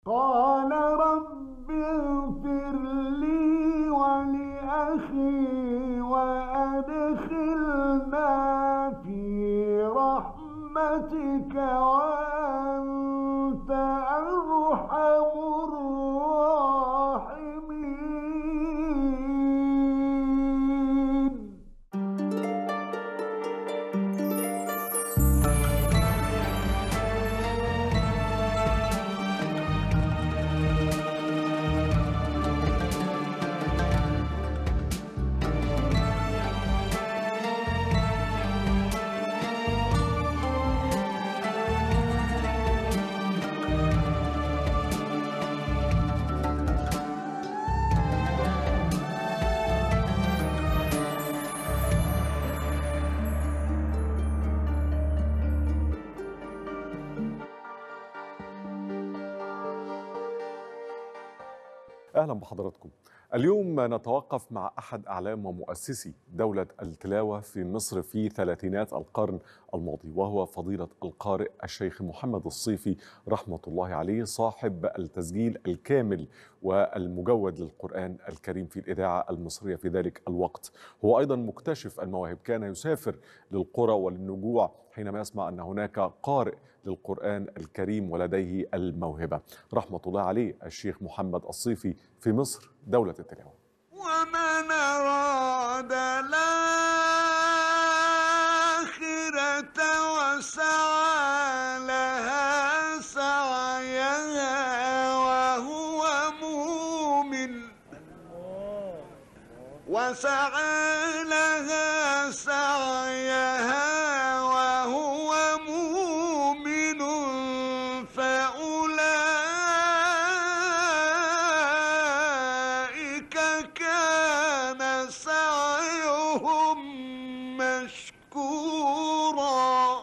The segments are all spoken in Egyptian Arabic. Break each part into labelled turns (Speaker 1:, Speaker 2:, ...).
Speaker 1: قال رب اغفر لي ولأخي وأدخلنا في رحمتك وأنت أرحم الراحمين
Speaker 2: اهلا بحضراتكم. اليوم نتوقف مع احد اعلام ومؤسسي دوله التلاوه في مصر في ثلاثينات القرن الماضي وهو فضيله القارئ الشيخ محمد الصيفي رحمه الله عليه صاحب التسجيل الكامل والمجود للقران الكريم في الاذاعه المصريه في ذلك الوقت. هو ايضا مكتشف المواهب كان يسافر للقرى وللنجوع حينما يسمع ان هناك قارئ للقران الكريم ولديه الموهبه. رحمه الله عليه الشيخ محمد الصيفي في مصر دوله التلاوه.
Speaker 1: ومن أراد الآخرة وسعى لها سعيها وهو مؤمن وسعى لها سعيها وهو مؤمن فأولئك كان سعيهم مشكورا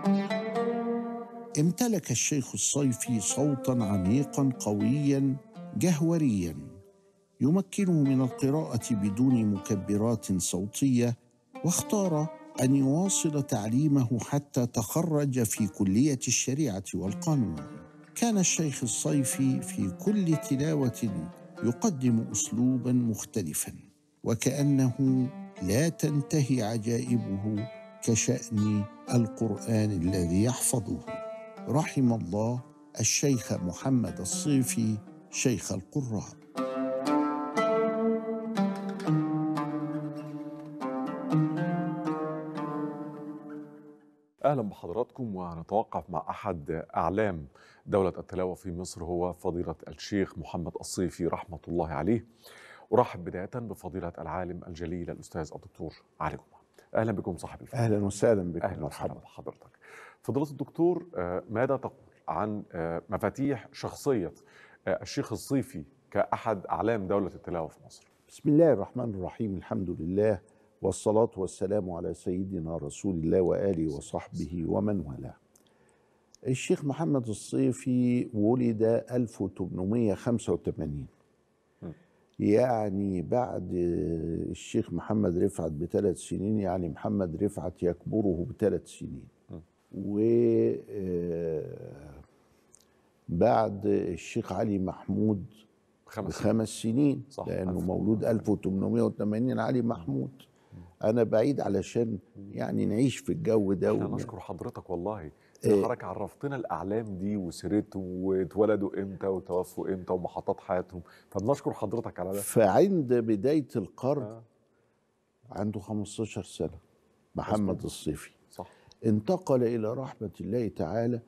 Speaker 3: امتلك الشيخ الصيفي صوتا عميقا قويا جهوريا يمكنه من القراءه بدون مكبرات صوتيه واختار ان يواصل تعليمه حتى تخرج في كليه الشريعه والقانون كان الشيخ الصيفي في كل تلاوه يقدم اسلوبا مختلفا وكانه لا تنتهي عجائبه كشان القران الذي يحفظه رحم الله الشيخ محمد الصيفي شيخ القراء
Speaker 2: اهلا بحضراتكم ونتوقف مع احد اعلام دوله التلاوه في مصر هو فضيله الشيخ محمد الصيفي رحمه الله عليه. ارحب بدايه بفضيله العالم الجليل الاستاذ الدكتور علي جمعه. اهلا بكم صاحب الفضل.
Speaker 3: اهلا وسهلا بكم
Speaker 2: اهلا وسهلا
Speaker 3: مرحبا
Speaker 2: بحضرتك. فضيله الدكتور آه، ماذا تقول عن آه، مفاتيح شخصيه آه، الشيخ الصيفي كاحد اعلام دوله التلاوه في مصر؟
Speaker 3: بسم الله الرحمن الرحيم الحمد لله والصلاة والسلام على سيدنا رسول الله وآله وصحبه ومن والاه الشيخ محمد الصيفي ولد 1885
Speaker 2: م.
Speaker 3: يعني بعد الشيخ محمد رفعت بثلاث سنين يعني محمد رفعت يكبره بثلاث سنين
Speaker 2: م.
Speaker 3: و آه، بعد الشيخ علي محمود
Speaker 2: خمس
Speaker 3: بخمس سنين
Speaker 2: صح،
Speaker 3: لانه
Speaker 2: 1880.
Speaker 3: مولود 1880 علي محمود انا بعيد علشان يعني نعيش في الجو ده
Speaker 2: احنا
Speaker 3: ون-
Speaker 2: نشكر حضرتك والله
Speaker 3: إيه.
Speaker 2: إن حضرتك عرفتنا الاعلام دي وسيرتهم واتولدوا امتى وتوفوا امتى ومحطات حياتهم فبنشكر حضرتك على ده
Speaker 3: فعند بدايه القرن
Speaker 2: آه.
Speaker 3: عنده 15 سنه محمد
Speaker 2: مظبوط.
Speaker 3: الصيفي
Speaker 2: صح
Speaker 3: انتقل الى رحمه الله تعالى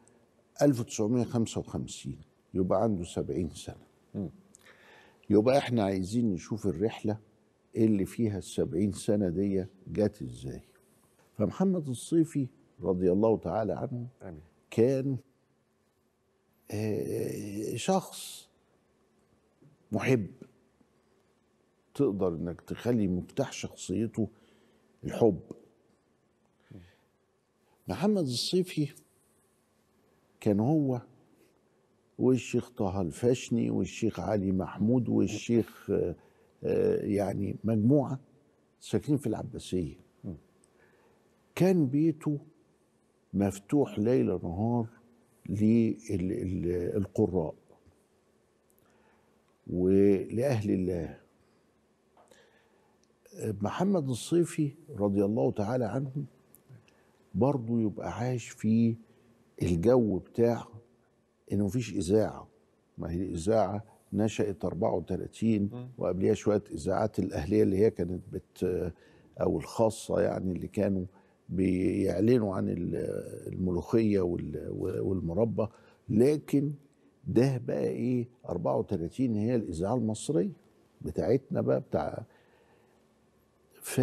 Speaker 3: 1955 يبقى عنده 70 سنه
Speaker 2: مم.
Speaker 3: يبقى احنا عايزين نشوف الرحله اللي فيها السبعين سنه دي جت ازاي فمحمد الصيفي رضي الله تعالى عنه
Speaker 2: امين
Speaker 3: كان آه، شخص محب تقدر انك تخلي مفتاح شخصيته الحب محمد الصيفي كان هو والشيخ طه الفاشني والشيخ علي محمود والشيخ آه، آه، يعني مجموعه ساكنين في العباسيه كان بيته مفتوح ليل نهار للقراء ولأهل الله محمد الصيفي رضي الله تعالى عنه برضه يبقى عايش في الجو بتاع انه مفيش اذاعه ما هي الاذاعه نشأت 34 وقبلها شويه اذاعات الاهليه اللي هي كانت بت او الخاصه يعني اللي كانوا بيعلنوا عن ال- الملوخيه وال- والمربى لكن ده بقى ايه 34 هي الاذاعه المصريه بتاعتنا بقى بتاع ف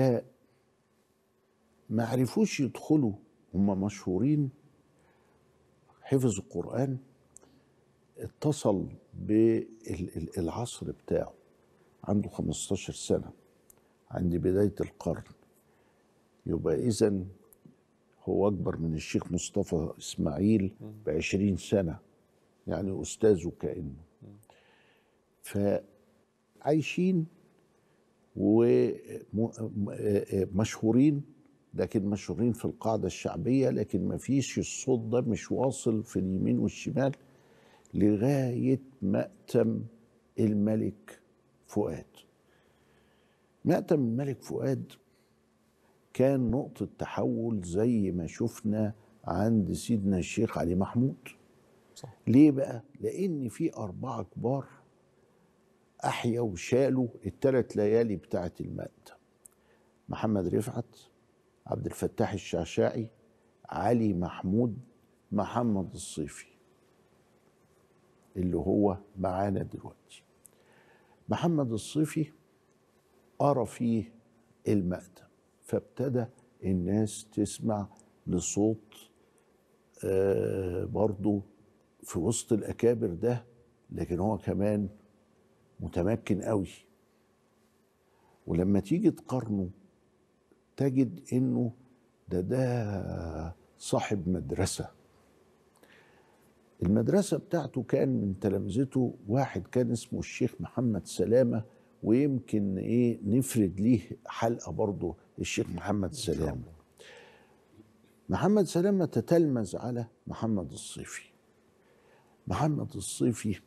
Speaker 3: ما عرفوش يدخلوا هم مشهورين حفظ القرآن اتصل بالعصر بتاعه عنده 15 سنة عند بداية القرن يبقى إذا هو أكبر من الشيخ مصطفى إسماعيل بعشرين سنة يعني أستاذه كأنه فعايشين ومشهورين لكن مشهورين في القاعدة الشعبية لكن ما فيش الصوت ده مش واصل في اليمين والشمال لغاية مأتم الملك فؤاد مأتم الملك فؤاد كان نقطة تحول زي ما شفنا عند سيدنا الشيخ علي محمود
Speaker 2: صح.
Speaker 3: ليه بقى؟ لأن في أربعة كبار أحيوا وشالوا الثلاث ليالي بتاعت المأتم محمد رفعت عبد الفتاح الشعشاعي علي محمود محمد الصيفي اللي هو معانا دلوقتي محمد الصيفي قرا فيه المأتم فابتدى الناس تسمع لصوت آه برضو في وسط الأكابر ده لكن هو كمان متمكن قوي ولما تيجي تقارنه تجد انه ده ده صاحب مدرسه المدرسه بتاعته كان من تلامذته واحد كان اسمه الشيخ محمد سلامه ويمكن ايه نفرد ليه حلقه برضه الشيخ محمد سلامه محمد سلامه تتلمذ على محمد الصيفي محمد الصيفي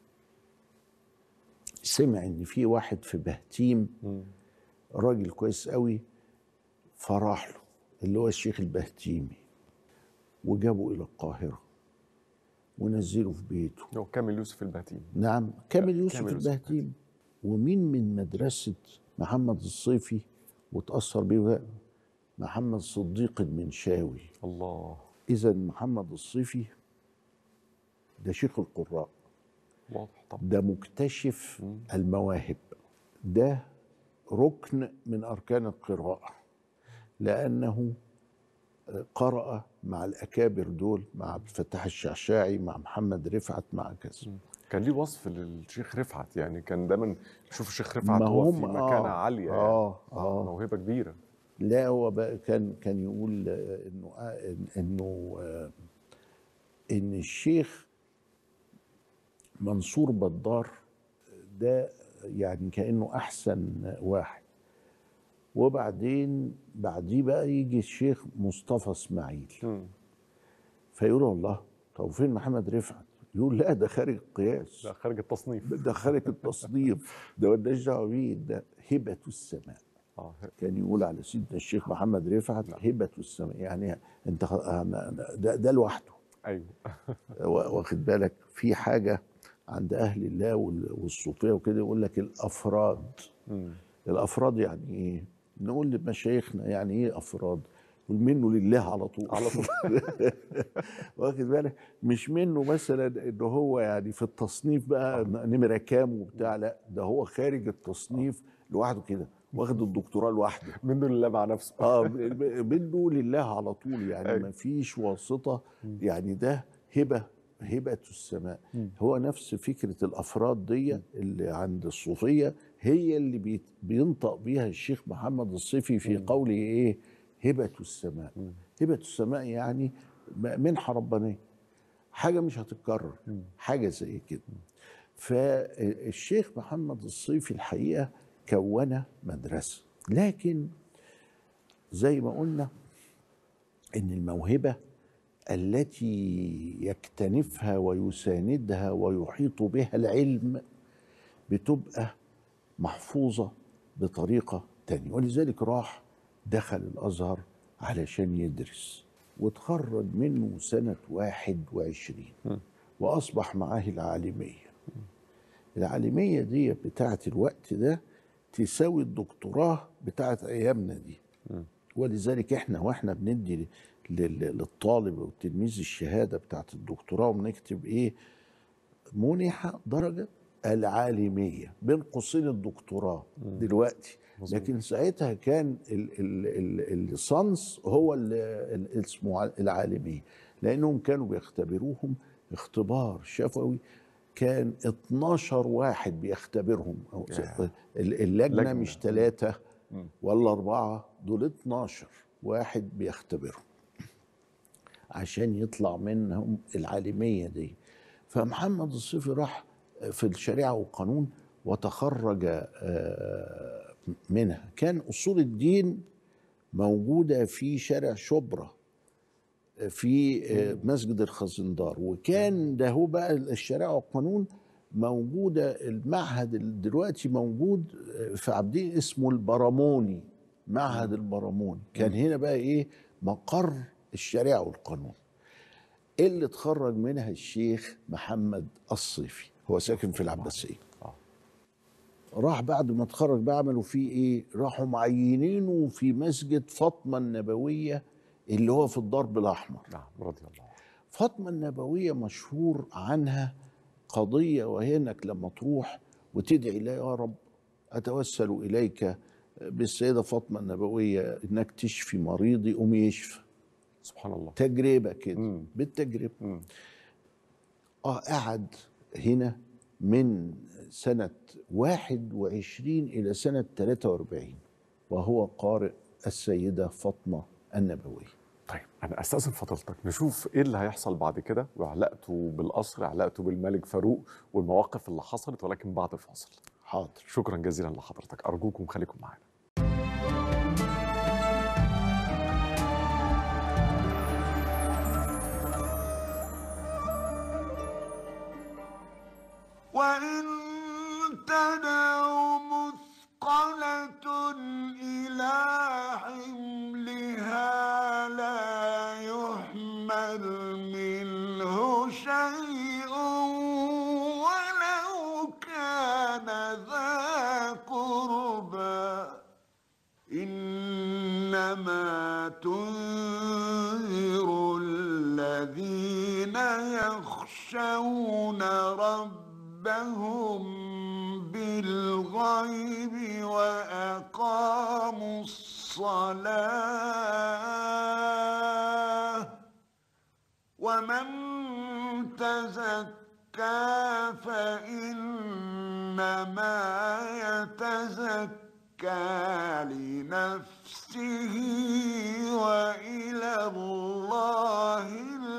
Speaker 3: سمع ان في واحد في بهتيم راجل كويس قوي فراح له اللي هو الشيخ البهتيمي وجابه الى القاهره ونزله في بيته
Speaker 2: هو كامل يوسف البهتيم
Speaker 3: نعم كامل يوسف
Speaker 2: كامل يوسف
Speaker 3: البهتيمي ومين من مدرسه محمد الصيفي وتاثر بيه بقى؟ محمد صديق المنشاوي
Speaker 2: الله
Speaker 3: اذا محمد الصيفي ده شيخ القراء
Speaker 2: واضح طبعا
Speaker 3: ده مكتشف المواهب ده ركن من اركان القراءه لانه قرأ مع الاكابر دول مع عبد الفتاح الشعشاعي مع محمد رفعت مع كذا
Speaker 2: كان ليه وصف للشيخ رفعت يعني كان دايما نشوف الشيخ رفعت
Speaker 3: ما
Speaker 2: هو
Speaker 3: هم-
Speaker 2: في
Speaker 3: آه،
Speaker 2: مكانه عاليه يعني.
Speaker 3: آه، آه.
Speaker 2: موهبه كبيره
Speaker 3: لا هو بقى كان كان يقول آه، انه آه، إن- انه آه، ان الشيخ منصور بدار ده يعني كانه احسن واحد وبعدين بعديه بقى يجي الشيخ مصطفى اسماعيل
Speaker 2: مم.
Speaker 3: فيقول الله طب فين محمد رفعت يقول لا ده خارج القياس
Speaker 2: ده خارج التصنيف
Speaker 3: ده خارج التصنيف ده مالناش دعوه بيه ده هبه السماء
Speaker 2: اه
Speaker 3: كان يقول على سيدنا الشيخ محمد رفعت هبه السماء يعني انت خ- أنا- أنا- ده, ده لوحده
Speaker 2: ايوه
Speaker 3: وا- واخد بالك في حاجه عند اهل الله وال- والصوفيه وكده يقول لك الافراد
Speaker 2: مم.
Speaker 3: الافراد يعني ايه نقول لمشايخنا يعني ايه افراد يقول منه لله على طول
Speaker 2: على طول.
Speaker 3: واخد بالك مش منه مثلا ان هو يعني في التصنيف بقى نمره كام وبتاع لا ده هو خارج التصنيف لوحده كده واخد الدكتوراه لوحده
Speaker 2: منه لله مع نفسه
Speaker 3: اه ب- ب- منه لله على طول يعني
Speaker 2: أيوة.
Speaker 3: ما فيش واسطه يعني ده هبه هبه السماء هو نفس فكره الافراد دي اللي عند الصوفيه هي اللي بيت- بينطق بيها الشيخ محمد الصيفي في قوله ايه هبه السماء هبه السماء يعني م- منحه ربانيه حاجه مش هتتكرر حاجه زي كده فالشيخ محمد الصيفي الحقيقه كون مدرسه لكن زي ما قلنا ان الموهبه التي يكتنفها ويساندها ويحيط بها العلم بتبقى محفوظة بطريقة تانية ولذلك راح دخل الأزهر علشان يدرس وتخرج منه سنة واحد وعشرين وأصبح معاه العالمية العالمية دي بتاعت الوقت ده تساوي الدكتوراه بتاعت أيامنا دي ولذلك احنا واحنا بندي لل- للطالب والتلميذ الشهادة بتاعت الدكتوراه وبنكتب ايه منح درجة العالمية بين قوسين الدكتوراه دلوقتي لكن ساعتها كان ال- ال- ال- الليسانس هو ال- ال- اسمه ع- العالمية لأنهم كانوا بيختبروهم اختبار شفوي كان 12 واحد بيختبرهم أو
Speaker 2: ياه.
Speaker 3: ال- اللجنة
Speaker 2: لجنة.
Speaker 3: مش ثلاثة ولا أربعة دول 12 واحد بيختبرهم عشان يطلع منهم العالمية دي فمحمد الصيفي راح في الشريعة والقانون وتخرج آه، منها كان أصول الدين موجودة في شارع شبرا في آه، مسجد الخزندار وكان ده هو بقى الشريعة والقانون موجودة المعهد اللي دلوقتي موجود آه، في عابدين اسمه البراموني معهد البراموني كان هنا بقى ايه مقر الشريعة والقانون اللي اتخرج منها الشيخ محمد الصيفي هو ساكن في العباسية
Speaker 2: آه.
Speaker 3: راح بعد ما اتخرج بقى عملوا فيه ايه راحوا معينينه في مسجد فاطمة النبوية اللي هو في الضرب الأحمر
Speaker 2: نعم رضي الله عنه
Speaker 3: فاطمة النبوية مشهور عنها قضية وهي انك لما تروح وتدعي لا يا رب اتوسل اليك بالسيدة فاطمة النبوية انك تشفي مريضي قوم يشفى
Speaker 2: سبحان الله
Speaker 3: تجربة كده
Speaker 2: مم.
Speaker 3: بالتجربة
Speaker 2: مم.
Speaker 3: اه قعد هنا من سنة 21 إلى سنة 43 وهو قارئ السيدة فاطمة النبوية
Speaker 2: طيب انا استاذن فضيلتك نشوف ايه اللي هيحصل بعد كده وعلاقته بالقصر علاقته بالملك فاروق والمواقف اللي حصلت ولكن بعد الفاصل
Speaker 3: حاضر
Speaker 2: شكرا جزيلا لحضرتك ارجوكم خليكم معانا
Speaker 1: وإن تدعو مثقلة إلى حملها لا يحمل منه شيء ولو كان ذا قربى إنما تنذر الذين يخشون ربهم بالغيب وأقاموا الصلاة ومن تزكى فإنما يتزكى لنفسه وإلى الله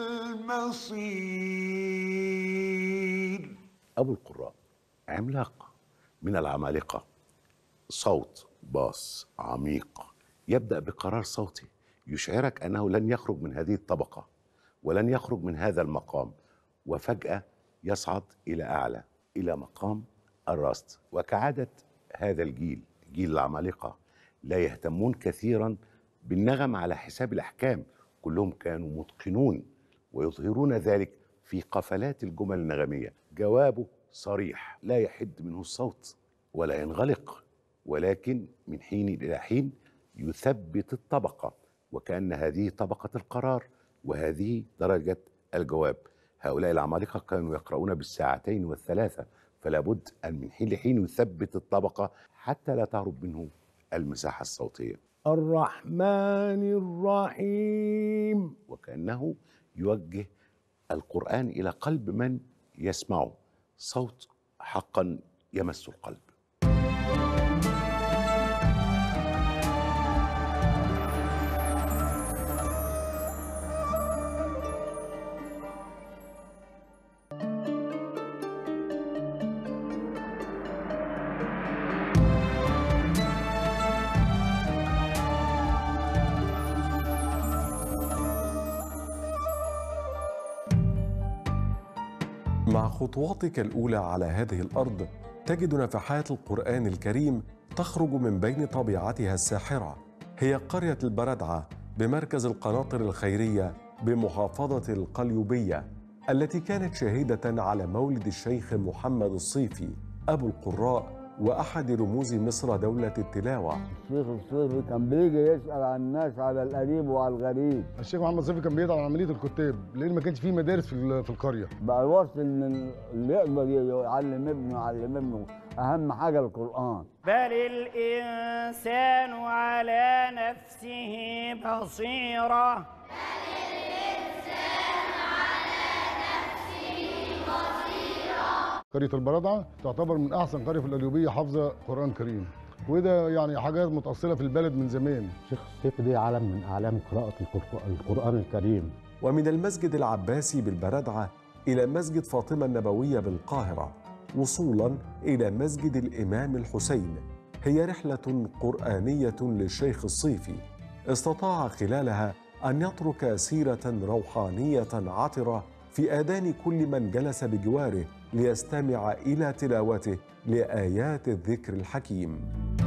Speaker 1: المصير
Speaker 4: أبو القراء عملاق من العمالقة صوت باص عميق يبدأ بقرار صوتي يشعرك أنه لن يخرج من هذه الطبقة ولن يخرج من هذا المقام وفجأة يصعد إلى أعلى إلى مقام الرصد وكعادة هذا الجيل جيل العمالقة لا يهتمون كثيرا بالنغم على حساب الأحكام كلهم كانوا متقنون ويظهرون ذلك في قفلات الجمل النغمية جوابه صريح لا يحد منه الصوت ولا ينغلق ولكن من حين إلى حين يثبت الطبقة وكأن هذه طبقة القرار وهذه درجة الجواب هؤلاء العمالقة كانوا يقرؤون بالساعتين والثلاثة فلا بد أن من حين لحين يثبت الطبقة حتى لا تهرب منه المساحة الصوتية الرحمن الرحيم وكأنه يوجه القرآن إلى قلب من يسمعه صوت حقا يمس القلب
Speaker 2: مع خطواتك الأولى على هذه الأرض تجد نفحات القرآن الكريم تخرج من بين طبيعتها الساحرة هي قرية البردعة بمركز القناطر الخيرية بمحافظة القليوبية التي كانت شاهدة على مولد الشيخ محمد الصيفي أبو القراء وأحد رموز مصر دولة التلاوة
Speaker 5: الشيخ الصيفي كان بيجي يسأل عن الناس على القريب وعلى الغريب
Speaker 6: الشيخ محمد صيفي كان بيدعم عمليه الكتاب لان ما كانش فيه مدارس في ال- في القريه
Speaker 5: بقى الوصل ان اللي يقدر يعلم ابنه يعلم ابنه اهم حاجه القران
Speaker 7: بل الإنسان على نفسه بصيرة
Speaker 6: قريه البردعه تعتبر من احسن قريه في القليوبيه حافظه قران كريم وده يعني حاجات متاصله في البلد من زمان
Speaker 8: الشيخ الصيفي دي علم من اعلام قراءه القرآ- القران الكريم
Speaker 2: ومن المسجد العباسي بالبردعة إلى مسجد فاطمة النبوية بالقاهرة وصولا إلى مسجد الإمام الحسين هي رحلة قرآنية للشيخ الصيفي استطاع خلالها أن يترك سيرة روحانية عطرة في آذان كل من جلس بجواره ليستمع إلى تلاوته لآيات الذكر الحكيم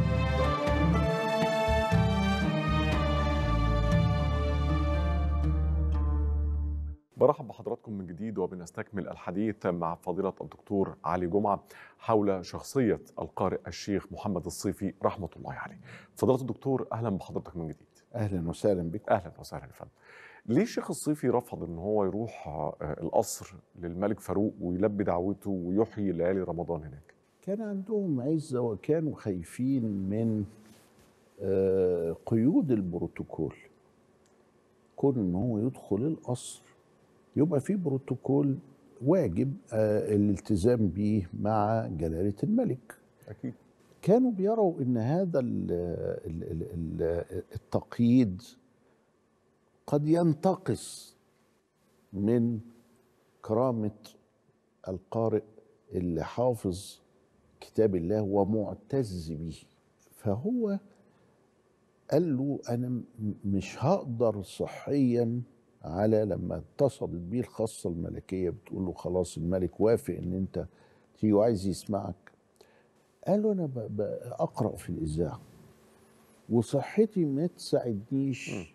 Speaker 2: برحب بحضراتكم من جديد وبنستكمل الحديث مع فضيلة الدكتور علي جمعة حول شخصية القارئ الشيخ محمد الصيفي رحمة الله عليه. فضيلة الدكتور أهلا بحضرتك من جديد.
Speaker 3: اهلا وسهلا بك
Speaker 2: أهلا وسهلا يا فندم. ليه الشيخ الصيفي رفض ان هو يروح آه، القصر للملك فاروق ويلبي دعوته ويحيي ليالي رمضان هناك؟
Speaker 3: كان عندهم عزة وكانوا خايفين من آه، قيود البروتوكول كون ان هو يدخل القصر يبقى في بروتوكول واجب آه، الالتزام به مع جلالة الملك
Speaker 2: أكيد.
Speaker 3: كانوا بيروا ان هذا ال ال ال ال التقييد قد ينتقص من كرامة القارئ اللي حافظ كتاب الله ومعتز به فهو قال له انا م- مش هقدر صحيا على لما اتصلت بيه الخاصه الملكيه بتقول له خلاص الملك وافق ان انت تيجي وعايز يسمعك قال له انا ب- ب- اقرا في الاذاعه وصحتي ما تساعدنيش آه،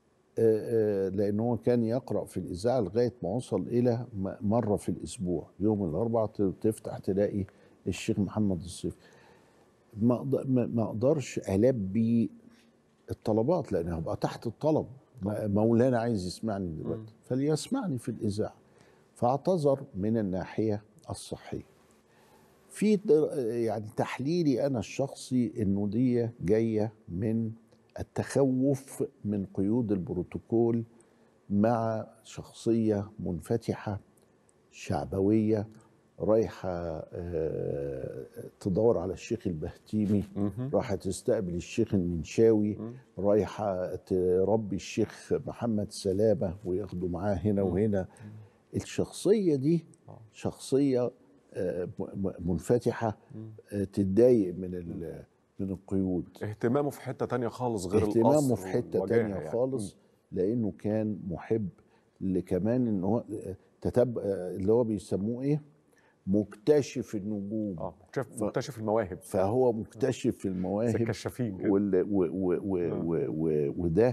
Speaker 3: آه، لان هو كان يقرا في الاذاعه لغايه ما وصل الى م- مره في الاسبوع يوم الاربعاء ت- تفتح تلاقي الشيخ محمد الصيفي ما أقدر- ما ما اقدرش البي الطلبات لان هبقى تحت الطلب ما- مولانا عايز يسمعني دلوقتي فليسمعني في الاذاعه فاعتذر من الناحيه الصحيه في د- يعني تحليلي انا الشخصي انه دي جايه من التخوف من قيود البروتوكول مع شخصيه منفتحه شعبويه رايحه آه، تدور على الشيخ البهتيمي رايحه تستقبل الشيخ المنشاوي رايحه تربي الشيخ محمد سلامه وياخده معاه هنا وهنا الشخصيه دي شخصيه آه، م- م- منفتحه آه، تتضايق من ال- من القيود
Speaker 2: اهتمامه في حتة تانية خالص غير
Speaker 3: اهتمامه
Speaker 2: القصر
Speaker 3: في حته
Speaker 2: والوجاهة
Speaker 3: تانية
Speaker 2: يعني.
Speaker 3: خالص لانه كان محب لكمان ان هو تتبع اللي هو بيسموه ايه مكتشف النجوم
Speaker 2: اه مكتشف مكتشف المواهب
Speaker 3: فهو مكتشف
Speaker 2: زي
Speaker 3: المواهب
Speaker 2: الكشافين كده.
Speaker 3: وال و و و و و وده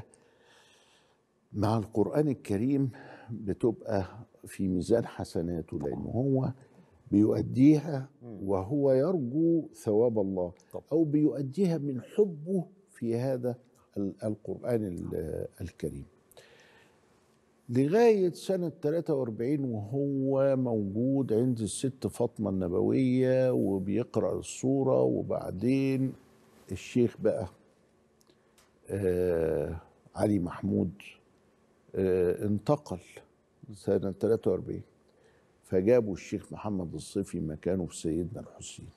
Speaker 3: مع القرآن الكريم بتبقى في ميزان حسناته لأن هو بيؤديها وهو يرجو ثواب الله
Speaker 2: طبعا.
Speaker 3: أو بيؤديها من حبه في هذا ال- القرآن ال- الكريم لغاية سنة 43 وهو موجود عند الست فاطمة النبوية وبيقرأ السورة وبعدين الشيخ بقى آه علي محمود آه انتقل سنة 43 فجابوا الشيخ محمد الصيفي مكانه في سيدنا الحسين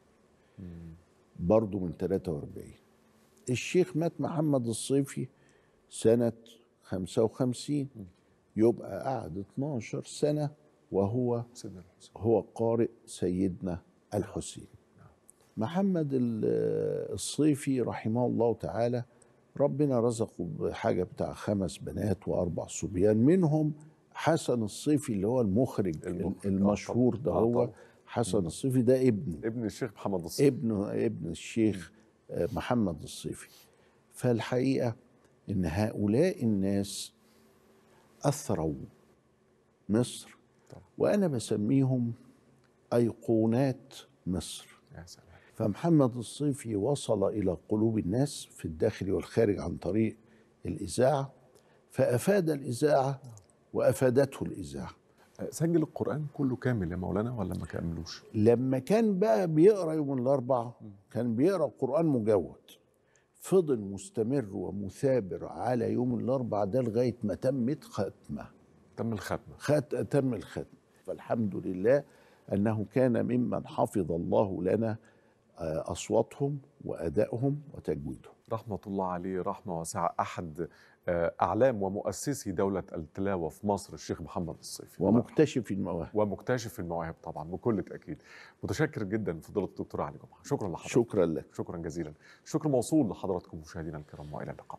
Speaker 3: برضه من 43 الشيخ مات محمد الصيفي سنة 55 يبقى قعد 12 سنة وهو
Speaker 2: سيدنا الحسين
Speaker 3: هو قارئ سيدنا الحسين محمد ال- الصيفي رحمه الله تعالى ربنا رزقه بحاجة بتاع خمس بنات وأربع صبيان منهم حسن الصيفي اللي هو المخرج
Speaker 2: المخرج، آه،
Speaker 3: المشهور
Speaker 2: طبعاً.
Speaker 3: ده
Speaker 2: آه،
Speaker 3: هو
Speaker 2: طبعاً.
Speaker 3: حسن الصيفي ده ابن
Speaker 2: ابن الشيخ محمد الصيفي
Speaker 3: ابن ابن الشيخ آه، محمد الصيفي فالحقيقه ان هؤلاء الناس اثروا مصر وانا بسميهم ايقونات مصر
Speaker 2: يا سلام
Speaker 3: فمحمد الصيفي وصل الى قلوب الناس في الداخل والخارج عن طريق الاذاعه فافاد الاذاعه وافادته الاذاعه
Speaker 2: آه، سجل القرآن كله كامل يا مولانا ولا ما كملوش؟
Speaker 3: لما كان بقى بيقرا يوم الاربعاء كان بيقرا قران مجود فضل مستمر ومثابر على يوم الاربعاء ده لغايه ما تمت ختمه
Speaker 2: تم الختمة
Speaker 3: خت... تم الختم فالحمد لله انه كان ممن حفظ الله لنا آه، اصواتهم وادائهم وتجويدهم
Speaker 2: رحمة الله عليه رحمة واسعة أحد آه، أعلام ومؤسسي دولة التلاوة في مصر الشيخ محمد الصيفي
Speaker 3: ومكتشف المواهب
Speaker 2: ومكتشف المواهب طبعا بكل تأكيد متشكر جدا فضيلة الدكتور علي جمعة شكرا لحضرتك
Speaker 3: شكرا لك
Speaker 2: شكرا جزيلا شكر موصول لحضراتكم مشاهدينا الكرام وإلى اللقاء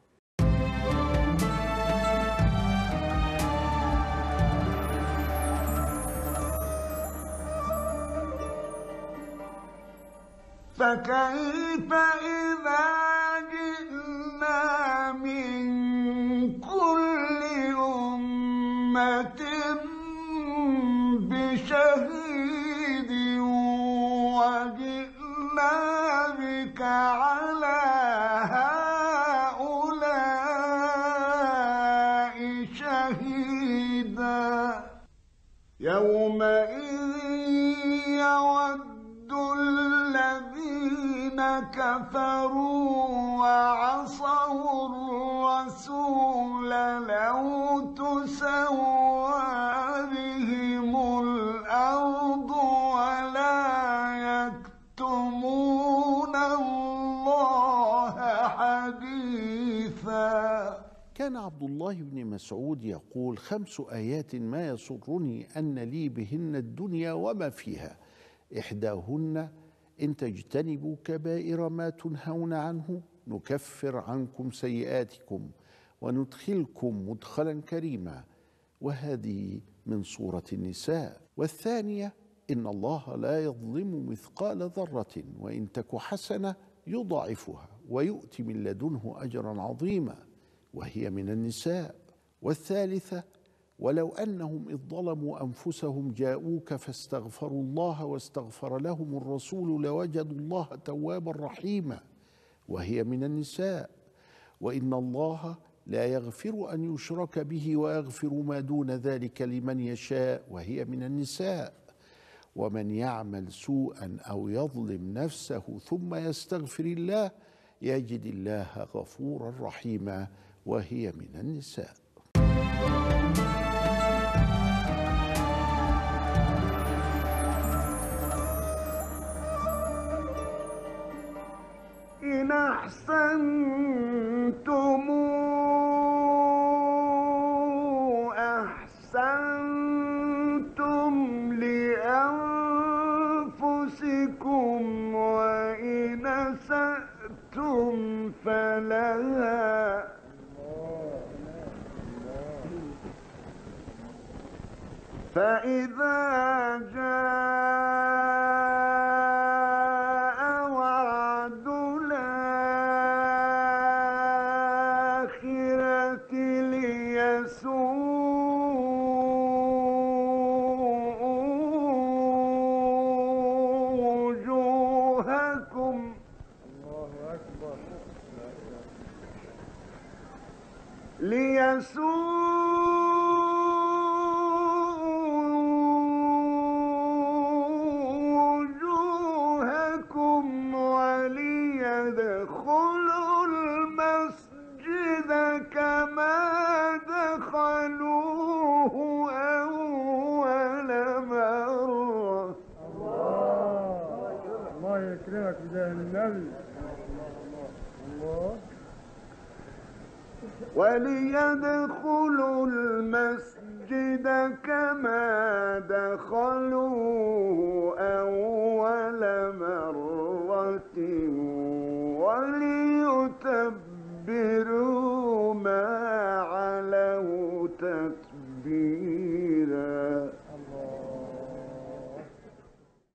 Speaker 1: فكيف إذا جئنا من كل أمة بشهيد وجئنا بك على هؤلاء شهيدا يومئذ يود الذين كفروا وعصوا الرسول لو تسوى بهم الأرض ولا يكتمون الله حديثا
Speaker 3: كان عبد الله بن مسعود يقول خمس ايات ما يسرني ان لي بهن الدنيا وما فيها احداهن ان تجتنبوا كبائر ما تنهون عنه نكفر عنكم سيئاتكم وندخلكم مدخلا كريما وهذه من سوره النساء والثانيه ان الله لا يظلم مثقال ذره وان تك حسنه يضاعفها ويؤتي من لدنه اجرا عظيما وهي من النساء والثالثه ولو انهم اذ ظلموا انفسهم جاءوك فاستغفروا الله واستغفر لهم الرسول لوجدوا الله توابا رحيما وهي من النساء وان الله لا يغفر ان يشرك به ويغفر ما دون ذلك لمن يشاء وهي من النساء ومن يعمل سوءا او يظلم نفسه ثم يستغفر الله يجد الله غفورا رحيما وهي من النساء
Speaker 1: إن أحسنتم أحسنتم لأنفسكم وإن أسأتم فلها فإذا جاء وعد الآخرة ليسوءوا وجوهكم ليسوءوا وجوهكم وليدخلوا المسجد كما دخلوه أول مرة
Speaker 6: الله يكرمك بجاه النبي الله
Speaker 1: وليدخلوا المسجد كما دخلوه أول